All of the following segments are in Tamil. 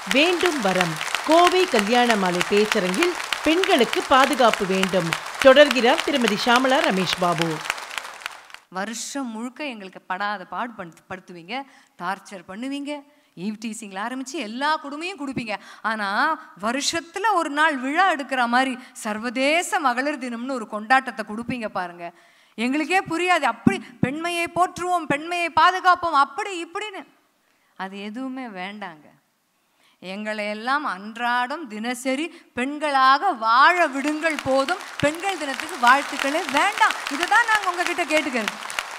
வேண்டும் வரம் கோவை கல்யாண மாலை பேச்சரங்கில் பெண்களுக்கு பாதுகாப்பு வேண்டும் தொடர்கிறார் திருமதி ஷாமலா ரமேஷ் பாபு வருஷம் முழுக்க எங்களுக்கு படாத பாடு படுத்து படுத்துவீங்க டார்ச்சர் பண்ணுவீங்க ஈவ் டீசிங்கில் ஆரம்பித்து எல்லா கொடுமையும் கொடுப்பீங்க ஆனால் வருஷத்தில் ஒரு நாள் விழா எடுக்கிற மாதிரி சர்வதேச மகளிர் தினம்னு ஒரு கொண்டாட்டத்தை கொடுப்பீங்க பாருங்க எங்களுக்கே புரியாது அப்படி பெண்மையை போற்றுவோம் பெண்மையை பாதுகாப்போம் அப்படி இப்படின்னு அது எதுவுமே வேண்டாங்க எங்களை எல்லாம் அன்றாடம் தினசரி பெண்களாக வாழ விடுங்கள் போதும் பெண்கள் தினத்துக்கு வாழ்த்துக்களே வேண்டாம் இதுதான் நாங்கள் உங்ககிட்ட கேட்டுக்கிறது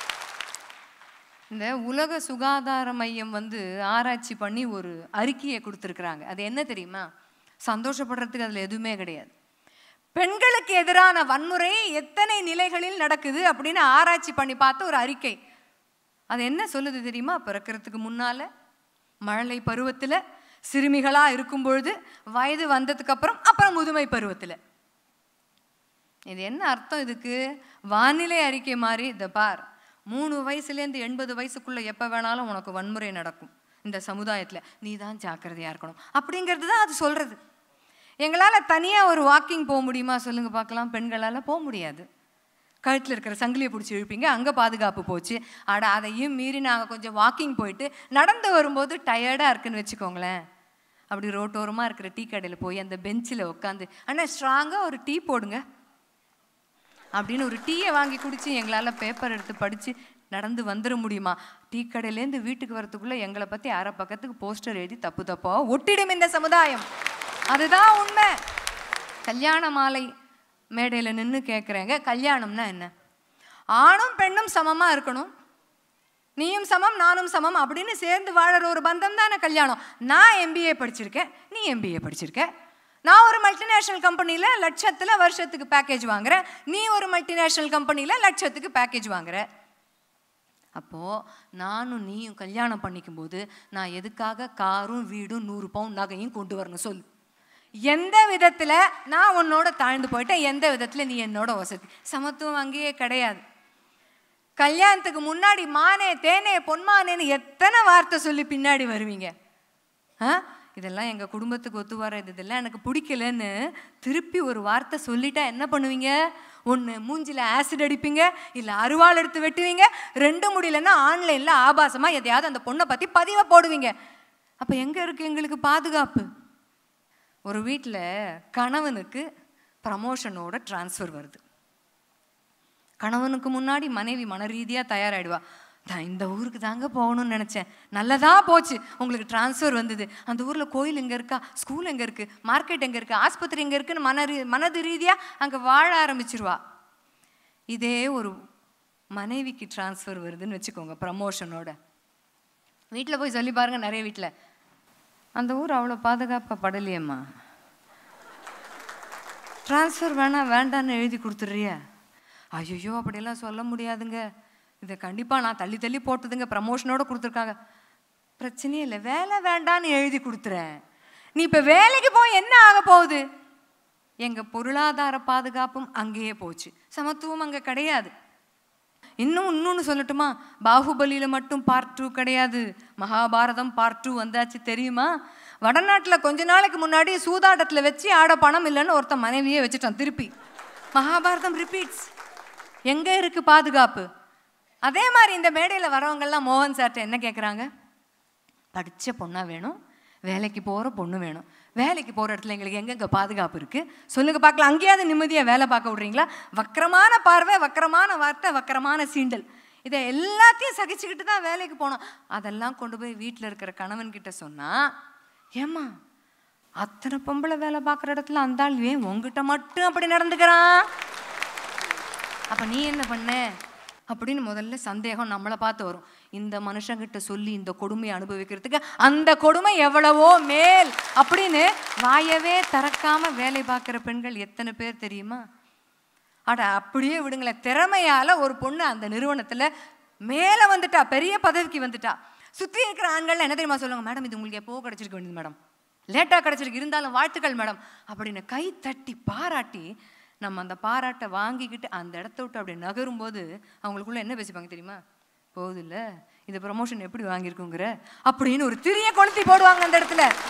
இந்த உலக சுகாதார மையம் வந்து ஆராய்ச்சி பண்ணி ஒரு அறிக்கையை கொடுத்துருக்குறாங்க அது என்ன தெரியுமா சந்தோஷப்படுறதுக்கு அதில் எதுவுமே கிடையாது பெண்களுக்கு எதிரான வன்முறை எத்தனை நிலைகளில் நடக்குது அப்படின்னு ஆராய்ச்சி பண்ணி பார்த்த ஒரு அறிக்கை அது என்ன சொல்லுது தெரியுமா பிறக்கிறதுக்கு முன்னால மழலை பருவத்தில் சிறுமிகளா இருக்கும் பொழுது வயது வந்ததுக்கு அப்புறம் அப்புறம் முதுமை பருவத்தில் இது என்ன அர்த்தம் இதுக்கு வானிலை அறிக்கை மாதிரி இந்த பார் மூணு வயசுலேருந்து எண்பது வயசுக்குள்ள எப்போ வேணாலும் உனக்கு வன்முறை நடக்கும் இந்த சமுதாயத்தில் நீ தான் ஜாக்கிரதையாக இருக்கணும் அப்படிங்கிறது தான் அது சொல்கிறது எங்களால் தனியாக ஒரு வாக்கிங் போக முடியுமா சொல்லுங்கள் பார்க்கலாம் பெண்களால் போக முடியாது கழுத்தில் இருக்கிற சங்கிலியை பிடிச்சி இழுப்பீங்க அங்கே பாதுகாப்பு போச்சு அட அதையும் மீறி நாங்கள் கொஞ்சம் வாக்கிங் போயிட்டு நடந்து வரும்போது டயர்டாக இருக்குன்னு வச்சுக்கோங்களேன் அப்படி ரோட்டோரமாக இருக்கிற டீ கடையில் போய் அந்த பெஞ்சில் உட்காந்து அண்ணா ஸ்ட்ராங்காக ஒரு டீ போடுங்க அப்படின்னு ஒரு டீயை வாங்கி குடிச்சு எங்களால் பேப்பர் எடுத்து படித்து நடந்து வந்துட முடியுமா டீ கடையிலேருந்து வீட்டுக்கு வரதுக்குள்ளே எங்களை பற்றி அரை பக்கத்துக்கு போஸ்டர் எழுதி தப்பு தப்பா ஒட்டிடும் இந்த சமுதாயம் அதுதான் உண்மை கல்யாண மாலை மேடையில் நின்று கேட்குறேங்க கல்யாணம்னா என்ன ஆணும் பெண்ணும் சமமாக இருக்கணும் நீயும் சமம் நானும் சமம் அப்படின்னு சேர்ந்து வாழற ஒரு பந்தம் தானே கல்யாணம் நான் எம்பிஏ படிச்சிருக்கேன் நீ எம்பிஏ படிச்சிருக்க நான் ஒரு மல்டிநேஷ்னல் கம்பெனியில் லட்சத்தில் வருஷத்துக்கு பேக்கேஜ் வாங்குறேன் நீ ஒரு மல்டிநேஷ்னல் கம்பெனியில் லட்சத்துக்கு பேக்கேஜ் வாங்குற அப்போது நானும் நீயும் கல்யாணம் பண்ணிக்கும் போது நான் எதுக்காக காரும் வீடும் நூறு பவுன் நகையும் கொண்டு வரணும் சொல்லு எந்த விதத்தில் நான் உன்னோட தாழ்ந்து போயிட்டேன் எந்த விதத்தில் நீ என்னோட வசதி சமத்துவம் அங்கேயே கிடையாது கல்யாணத்துக்கு முன்னாடி மானே தேனே பொன்மானேன்னு எத்தனை வார்த்தை சொல்லி பின்னாடி வருவீங்க ஆ இதெல்லாம் எங்கள் குடும்பத்துக்கு ஒத்து வர்றது இதெல்லாம் எனக்கு பிடிக்கலன்னு திருப்பி ஒரு வார்த்தை சொல்லிட்டா என்ன பண்ணுவீங்க ஒன்று மூஞ்சில ஆசிட் அடிப்பீங்க இல்லை அருவாள் எடுத்து வெட்டுவீங்க ரெண்டு முடியலன்னா ஆன்லைனில் ஆபாசமாக எதையாவது அந்த பொண்ணை பற்றி பதிவை போடுவீங்க அப்போ எங்கே இருக்குது எங்களுக்கு பாதுகாப்பு ஒரு வீட்டில் கணவனுக்கு ப்ரமோஷனோட ட்ரான்ஸ்ஃபர் வருது கணவனுக்கு முன்னாடி மனைவி மன ரீதியாக தயாராகிடுவா நான் இந்த ஊருக்கு தாங்க போகணும்னு நினச்சேன் நல்லதா போச்சு உங்களுக்கு ட்ரான்ஸ்ஃபர் வந்தது அந்த ஊரில் கோயில் எங்கே இருக்கா ஸ்கூல் எங்கே இருக்குது மார்க்கெட் எங்கே இருக்குது ஆஸ்பத்திரி எங்கே இருக்குன்னு மன ரீ மனது ரீதியாக அங்கே வாழ ஆரம்பிச்சிருவா இதே ஒரு மனைவிக்கு ட்ரான்ஸ்ஃபர் வருதுன்னு வச்சுக்கோங்க ப்ரமோஷனோட வீட்டில் போய் சொல்லி பாருங்கள் நிறைய வீட்டில் அந்த ஊர் அவ்வளோ பாதுகாப்பப்படலையேம்மா ட்ரான்ஸ்ஃபர் வேணாம் வேண்டான்னு எழுதி கொடுத்துட்றியா ஐயோ அப்படியெல்லாம் சொல்ல முடியாதுங்க இதை கண்டிப்பாக நான் தள்ளி தள்ளி போட்டதுங்க ப்ரமோஷனோட கொடுத்துருக்காங்க பிரச்சனையே இல்லை வேலை வேண்டான்னு எழுதி கொடுத்துறேன் நீ இப்போ வேலைக்கு போய் என்ன ஆக போகுது எங்கள் பொருளாதார பாதுகாப்பும் அங்கேயே போச்சு சமத்துவம் அங்கே கிடையாது இன்னும் இன்னொன்று சொல்லட்டுமா பாகுபலியில் மட்டும் பார்ட் டூ கிடையாது மகாபாரதம் பார்ட் டூ வந்தாச்சு தெரியுமா வடநாட்டில் கொஞ்ச நாளைக்கு முன்னாடி சூதாட்டத்தில் வச்சு ஆட பணம் இல்லைன்னு ஒருத்தன் மனைவியே வச்சுட்டான் திருப்பி மகாபாரதம் ரிப்பீட்ஸ் எங்கே இருக்குது பாதுகாப்பு அதே மாதிரி இந்த மேடையில் வரவங்கெல்லாம் மோகன் சார்ட்ட என்ன கேட்குறாங்க படித்த பொண்ணாக வேணும் வேலைக்கு போகிற பொண்ணு வேணும் வேலைக்கு போகிற இடத்துல எங்களுக்கு எங்கெங்கே பாதுகாப்பு இருக்குது சொல்லுங்கள் பார்க்கலாம் அங்கேயாவது நிம்மதியாக வேலை பார்க்க விட்றீங்களா வக்கரமான பார்வை வக்கரமான வார்த்தை வக்கரமான சீண்டல் இதை எல்லாத்தையும் சகிச்சுக்கிட்டு தான் வேலைக்கு போனோம் அதெல்லாம் கொண்டு போய் வீட்டில் இருக்கிற கணவன்கிட்ட சொன்னால் ஏம்மா அத்தனை பொம்பளை வேலை பார்க்குற இடத்துல அந்த ஆள் ஏன் உங்ககிட்ட மட்டும் அப்படி நடந்துக்கிறான் அப்போ நீ என்ன பண்ண அப்படின்னு முதல்ல சந்தேகம் நம்மளை பார்த்து வரும் இந்த மனுஷங்கிட்ட சொல்லி இந்த கொடுமையை அனுபவிக்கிறதுக்கு அந்த கொடுமை எவ்வளவோ மேல் அப்படின்னு வாயவே திறக்காம வேலை பார்க்குற பெண்கள் எத்தனை பேர் தெரியுமா அட அப்படியே விடுங்களேன் திறமையால ஒரு பொண்ணு அந்த நிறுவனத்தில் மேலே வந்துட்டா பெரிய பதவிக்கு வந்துட்டா சுற்றி இருக்கிற ஆண்கள் என்ன தெரியுமா சொல்லுங்க மேடம் இது உங்களுக்கு எப்போ கிடைச்சிருக்க வேண்டியது மேடம் லேட்டாக கிடைச்சிருக்கு இருந்தாலும் வாழ்த்துக்கள் மேடம் அப்படின்னு கை தட்டி பாராட்டி நம்ம அந்த பாராட்டை வாங்கிக்கிட்டு அந்த இடத்த விட்டு அப்படி நகரும்போது அவங்களுக்குள்ள என்ன பேசிப்பாங்க தெரியுமா போகுதில்ல இந்த ப்ரமோஷன் எப்படி வாங்கியிருக்குங்கிற அப்படின்னு ஒரு திரிய கொளுத்தி போடுவாங்க அந்த இடத்துல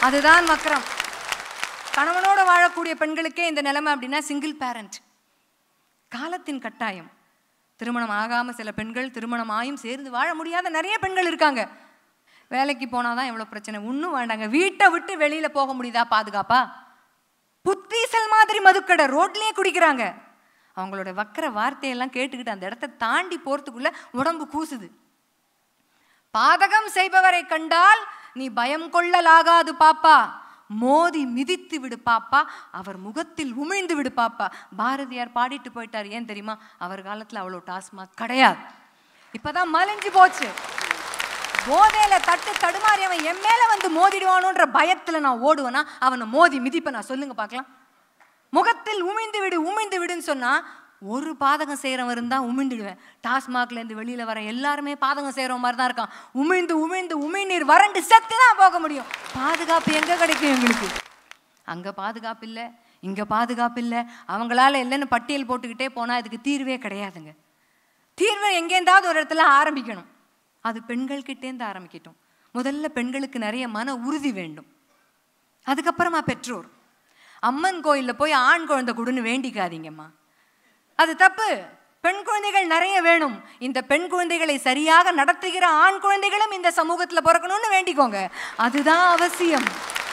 அதுதான் வக்கரம் கணவனோட வாழக்கூடிய பெண்களுக்கே இந்த நிலைமை அப்படின்னா சிங்கிள் பேரண்ட் காலத்தின் கட்டாயம் திருமணம் ஆகாம சில பெண்கள் திருமணம் ஆயும் சேர்ந்து வாழ முடியாத நிறைய பெண்கள் இருக்காங்க வேலைக்கு போனாதான் எவ்வளவு பிரச்சனை ஒன்றும் வேண்டாங்க வீட்டை விட்டு வெளியில போக முடியுதா பாதுகாப்பா புத்தீசல் மாதிரி மதுக்கடை ரோட்லயே குடிக்கிறாங்க அவங்களோட வக்கர வார்த்தையெல்லாம் கேட்டுக்கிட்டு அந்த இடத்த தாண்டி போறதுக்குள்ள உடம்பு கூசுது பாதகம் செய்பவரை கண்டால் நீ பயம் கொள்ளலாகாது பாப்பா மோதி மிதித்து விடு பாப்பா அவர் முகத்தில் உமிழ்ந்து விடு பாப்பா பாரதியார் பாடிட்டு போயிட்டார் ஏன் தெரியுமா அவர் காலத்துல அவ்வளோ டாஸ்மாக் கிடையாது இப்பதான் மலிஞ்சு போச்சு போதையில தட்டு தடுமாறி அவன் என் மேல வந்து மோதிடுவானோன்ற பயத்துல நான் ஓடுவேனா அவனை மோதி மிதிப்பேன் நான் சொல்லுங்க பார்க்கலாம் முகத்தில் உமிழ்ந்து விடு உமிழ்ந்து விடுன்னு சொன்னா ஒரு பாதகம் செய்கிறவன் இருந்தா உமிழ்ந்துடுவேன் டாஸ்மாக்ல இருந்து வெளியில வர எல்லாருமே பாதகம் செய்கிற மாதிரி தான் இருக்கான் உமிழ்ந்து உமிழ்ந்து உமிழ்நீர் வறண்டு செத்து தான் போக முடியும் பாதுகாப்பு எங்க கிடைக்கும் எங்களுக்கு அங்க பாதுகாப்பு இல்லை இங்க பாதுகாப்பு இல்லை அவங்களால இல்லைன்னு பட்டியல் போட்டுக்கிட்டே போனா இதுக்கு தீர்வே கிடையாதுங்க தீர்வு எங்கேருந்தாவது ஒரு இடத்துல ஆரம்பிக்கணும் அது பெண்கள் கிட்டேருந்து ஆரம்பிக்கட்டும் முதல்ல பெண்களுக்கு நிறைய மன உறுதி வேண்டும் அதுக்கப்புறமா பெற்றோர் அம்மன் கோயிலில் போய் ஆண் குழந்தை கொடுன்னு வேண்டிக்காதீங்கம்மா அது தப்பு பெண் குழந்தைகள் நிறைய வேணும் இந்த பெண் குழந்தைகளை சரியாக நடத்துகிற ஆண் குழந்தைகளும் இந்த சமூகத்துல பிறக்கணும்னு வேண்டிக்கோங்க அதுதான் அவசியம்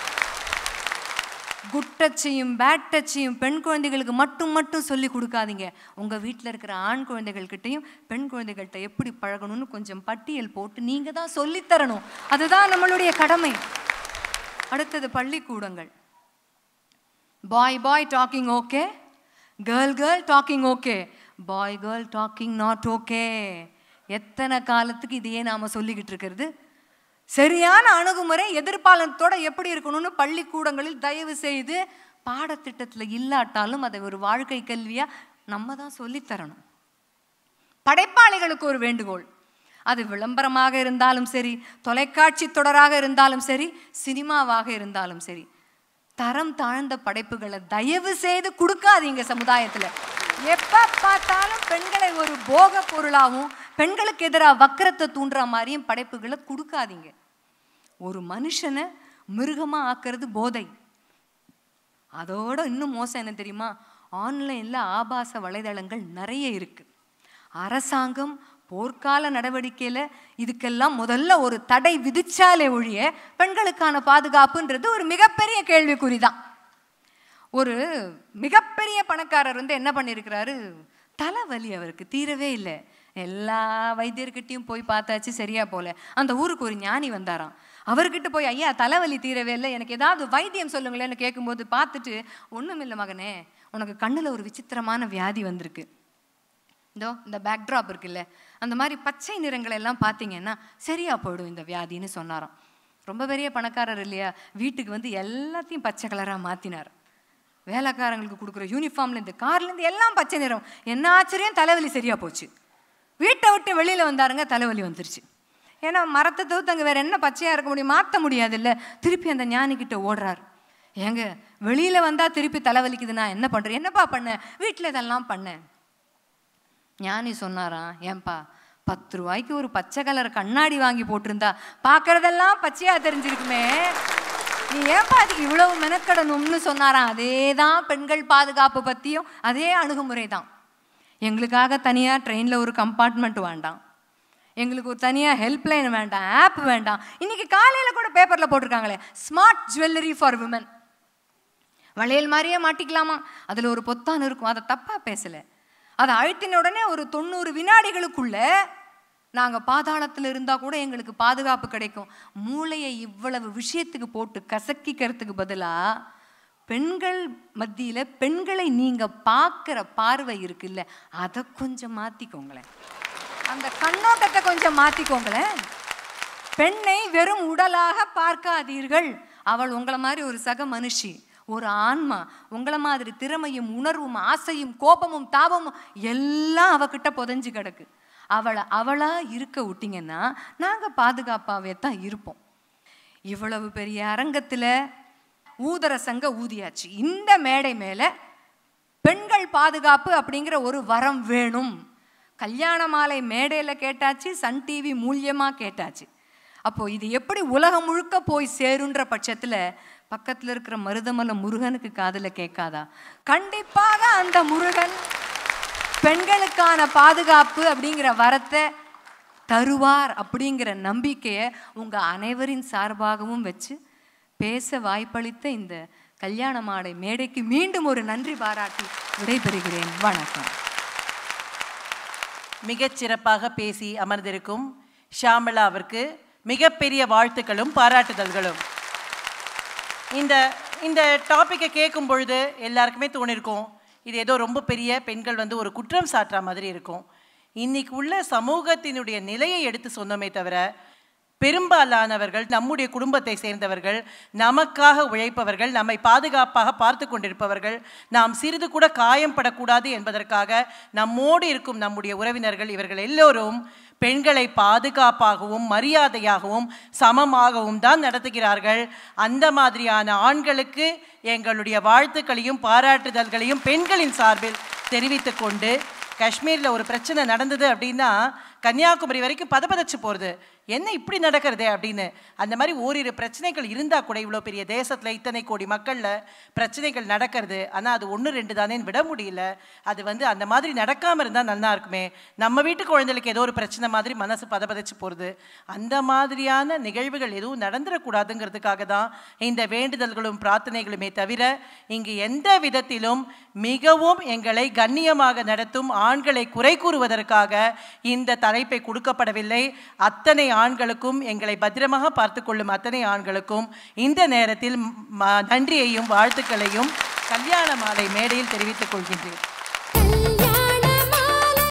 குட் டச்சையும் பேட் டச்சையும் பெண் குழந்தைகளுக்கு மட்டும் மட்டும் சொல்லி கொடுக்காதீங்க உங்க வீட்டில் இருக்கிற ஆண் குழந்தைகள்கிட்டையும் பெண் குழந்தைகள்கிட்ட எப்படி பழகணும்னு கொஞ்சம் பட்டியல் போட்டு நீங்க தான் சொல்லித் தரணும் அதுதான் நம்மளுடைய கடமை அடுத்தது பள்ளிக்கூடங்கள் boy boy talking okay girl girl talking okay boy girl talking not okay எத்தனை காலத்துக்கு இதையே நாம சொல்லிக்கிட்டு இருக்கிறது சரியான அணுகுமுறை எதிர்பாலனத்தோட எப்படி இருக்கணும்னு பள்ளிக்கூடங்களில் தயவு செய்து பாடத்திட்டத்துல இல்லாட்டாலும் அதை ஒரு வாழ்க்கை கல்வியா நம்ம தான் சொல்லித் தரணும் படைப்பாளிகளுக்கு ஒரு வேண்டுகோள் அது விளம்பரமாக இருந்தாலும் சரி தொலைக்காட்சி தொடராக இருந்தாலும் சரி சினிமாவாக இருந்தாலும் சரி தரம் தாழ்ந்த படைப்புகளை தயவு செய்து கொடுக்காதீங்க சமுதாயத்துல எப்ப பார்த்தாலும் பெண்களை ஒரு போக பொருளாகவும் பெண்களுக்கு எதிராக வக்கரத்தை தூண்டுற மாதிரியும் படைப்புகளை கொடுக்காதீங்க ஒரு மனுஷனை மிருகமா ஆக்குறது போதை அதோட இன்னும் மோசம் என்ன தெரியுமா ஆன்லைன்ல ஆபாச வலைதளங்கள் நிறைய இருக்கு அரசாங்கம் போர்க்கால நடவடிக்கையில இதுக்கெல்லாம் முதல்ல ஒரு தடை விதிச்சாலே ஒழிய பெண்களுக்கான பாதுகாப்புன்றது ஒரு மிகப்பெரிய கேள்விக்குறிதான் ஒரு மிகப்பெரிய பணக்காரர் வந்து என்ன பண்ணியிருக்கிறாரு தலைவலி அவருக்கு தீரவே இல்லை எல்லா வைத்தியர்கிட்டயும் போய் பார்த்தாச்சு சரியா போல அந்த ஊருக்கு ஒரு ஞானி வந்தாராம் அவர்கிட்ட போய் ஐயா தலைவலி தீரவே இல்லை எனக்கு ஏதாவது வைத்தியம் சொல்லுங்களேன்னு கேட்கும்போது பார்த்துட்டு ஒன்றும் இல்லை மகனே உனக்கு கண்ணில் ஒரு விசித்திரமான வியாதி வந்திருக்கு இதோ இந்த பேக்ட்ராப் இருக்குல்ல அந்த மாதிரி பச்சை நிறங்களை எல்லாம் பார்த்தீங்கன்னா சரியா போயிடும் இந்த வியாதின்னு சொன்னாராம் ரொம்ப பெரிய பணக்காரர் இல்லையா வீட்டுக்கு வந்து எல்லாத்தையும் பச்சை கலராக மாற்றினார் வேலைக்காரங்களுக்கு கொடுக்குற யூனிஃபார்ம்லேருந்து கார்லேருந்து எல்லாம் பச்சை நிறம் என்ன ஆச்சரியம் தலைவலி சரியா போச்சு வீட்டை விட்டு வெளியில் வந்தாருங்க தலைவலி வந்துருச்சு ஏன்னா மரத்தை தவிர்த்து அங்கே வேற என்ன பச்சையாக இருக்க முடியும் மாற்ற முடியாது இல்லை திருப்பி அந்த ஞானிக்கிட்ட ஓடுறார் ஏங்க வெளியில் வந்தால் திருப்பி தலைவலிக்குது நான் என்ன பண்ணுறேன் என்னப்பா பண்ணேன் வீட்டில் இதெல்லாம் பண்ணேன் ஞானி சொன்னாராம் ஏன்பா பத்து ரூபாய்க்கு ஒரு பச்சை கலர் கண்ணாடி வாங்கி போட்டிருந்தா பார்க்கறதெல்லாம் பச்சையா தெரிஞ்சிருக்குமே நீ ஏன்பா அதுக்கு இவ்வளவு மெனக்கடணும்னு சொன்னாராம் அதே தான் பெண்கள் பாதுகாப்பு பற்றியும் அதே அணுகுமுறை தான் எங்களுக்காக தனியாக ட்ரெயினில் ஒரு கம்பார்ட்மெண்ட் வேண்டாம் எங்களுக்கு ஒரு தனியாக ஹெல்ப்லைன் வேண்டாம் ஆப் வேண்டாம் இன்னைக்கு காலையில் கூட பேப்பரில் போட்டிருக்காங்களே ஸ்மார்ட் ஜுவல்லரி ஃபார் விமன் வளையல் மாதிரியே மாட்டிக்கலாமா அதில் ஒரு பொத்தான் இருக்கும் அதை தப்பாக பேசலை அதை அழுத்தின உடனே ஒரு தொண்ணூறு வினாடிகளுக்குள்ள நாங்கள் பாதாளத்தில் இருந்தால் கூட எங்களுக்கு பாதுகாப்பு கிடைக்கும் மூளையை இவ்வளவு விஷயத்துக்கு போட்டு கசக்கிக்கிறதுக்கு பதிலாக பெண்கள் மத்தியில் பெண்களை நீங்கள் பார்க்குற பார்வை இருக்குல்ல அதை கொஞ்சம் மாற்றிக்கோங்களேன் அந்த கண்ணோட்டத்தை கொஞ்சம் மாற்றிக்கோங்களேன் பெண்ணை வெறும் உடலாக பார்க்காதீர்கள் அவள் உங்களை மாதிரி ஒரு சக மனுஷி ஒரு ஆன்மா உங்களை மாதிரி திறமையும் உணர்வும் ஆசையும் கோபமும் தாபமும் எல்லாம் அவகிட்ட புதைஞ்சு கிடக்கு அவளை அவளா இருக்க விட்டீங்கன்னா நாங்க பாதுகாப்பாவே தான் இருப்போம் இவ்வளவு பெரிய அரங்கத்துல ஊதர சங்க ஊதியாச்சு இந்த மேடை மேல பெண்கள் பாதுகாப்பு அப்படிங்கிற ஒரு வரம் வேணும் கல்யாண மாலை மேடையில் கேட்டாச்சு சன் டிவி மூலியமா கேட்டாச்சு அப்போ இது எப்படி உலகம் முழுக்க போய் சேருன்ற பட்சத்துல பக்கத்துல இருக்கிற மருதமலை முருகனுக்கு காதுல கேட்காதா கண்டிப்பாக அந்த முருகன் பெண்களுக்கான பாதுகாப்பு அப்படிங்கிற வரத்தை தருவார் அப்படிங்கிற நம்பிக்கையை உங்க அனைவரின் சார்பாகவும் வச்சு பேச வாய்ப்பளித்த இந்த கல்யாண மாடை மேடைக்கு மீண்டும் ஒரு நன்றி பாராட்டி விடைபெறுகிறேன் வணக்கம் மிகச் சிறப்பாக பேசி அமர்ந்திருக்கும் ஷாமளாவிற்கு மிகப்பெரிய வாழ்த்துக்களும் பாராட்டுதல்களும் இந்த இந்த டாப்பிக்கை கேட்கும் பொழுது எல்லாருக்குமே தோணிருக்கும் இது ஏதோ ரொம்ப பெரிய பெண்கள் வந்து ஒரு குற்றம் சாட்டுற மாதிரி இருக்கும் இன்னைக்கு உள்ள சமூகத்தினுடைய நிலையை எடுத்து சொன்னோமே தவிர பெரும்பாலானவர்கள் நம்முடைய குடும்பத்தை சேர்ந்தவர்கள் நமக்காக உழைப்பவர்கள் நம்மை பாதுகாப்பாக பார்த்து கொண்டிருப்பவர்கள் நாம் சிறிது கூட காயம் படக்கூடாது என்பதற்காக நம்மோடு இருக்கும் நம்முடைய உறவினர்கள் இவர்கள் எல்லோரும் பெண்களை பாதுகாப்பாகவும் மரியாதையாகவும் சமமாகவும் தான் நடத்துகிறார்கள் அந்த மாதிரியான ஆண்களுக்கு எங்களுடைய வாழ்த்துக்களையும் பாராட்டுதல்களையும் பெண்களின் சார்பில் தெரிவித்துக் கொண்டு காஷ்மீரில் ஒரு பிரச்சனை நடந்தது அப்படின்னா கன்னியாகுமரி வரைக்கும் பதபதச்சு போகிறது என்ன இப்படி நடக்கிறதே அப்படின்னு அந்த மாதிரி ஓரிரு பிரச்சனைகள் இருந்தால் கூட இவ்வளோ பெரிய தேசத்தில் இத்தனை கோடி மக்களில் பிரச்சனைகள் நடக்கிறது ஆனால் அது ஒன்று ரெண்டு தானேன்னு விட முடியல அது வந்து அந்த மாதிரி நடக்காமல் இருந்தால் நல்லா இருக்குமே நம்ம வீட்டு குழந்தைகளுக்கு ஏதோ ஒரு பிரச்சனை மாதிரி மனசு பதபதச்சு போகிறது அந்த மாதிரியான நிகழ்வுகள் எதுவும் நடந்துடக்கூடாதுங்கிறதுக்காக தான் இந்த வேண்டுதல்களும் பிரார்த்தனைகளுமே தவிர இங்கு எந்த விதத்திலும் மிகவும் எங்களை கண்ணியமாக நடத்தும் ஆண்களை குறை கூறுவதற்காக இந்த தலைப்பை கொடுக்கப்படவில்லை அத்தனை ஆண்களுக்கும் எங்களை பத்திரமாக பார்த்து கொள்ளும் அத்தனை ஆண்களுக்கும் இந்த நேரத்தில் ம- நன்றியையும் வாழ்த்துக்களையும் கல்யாண மாலை மேடையில் தெரிவித்துக் கொள்கின்றேன்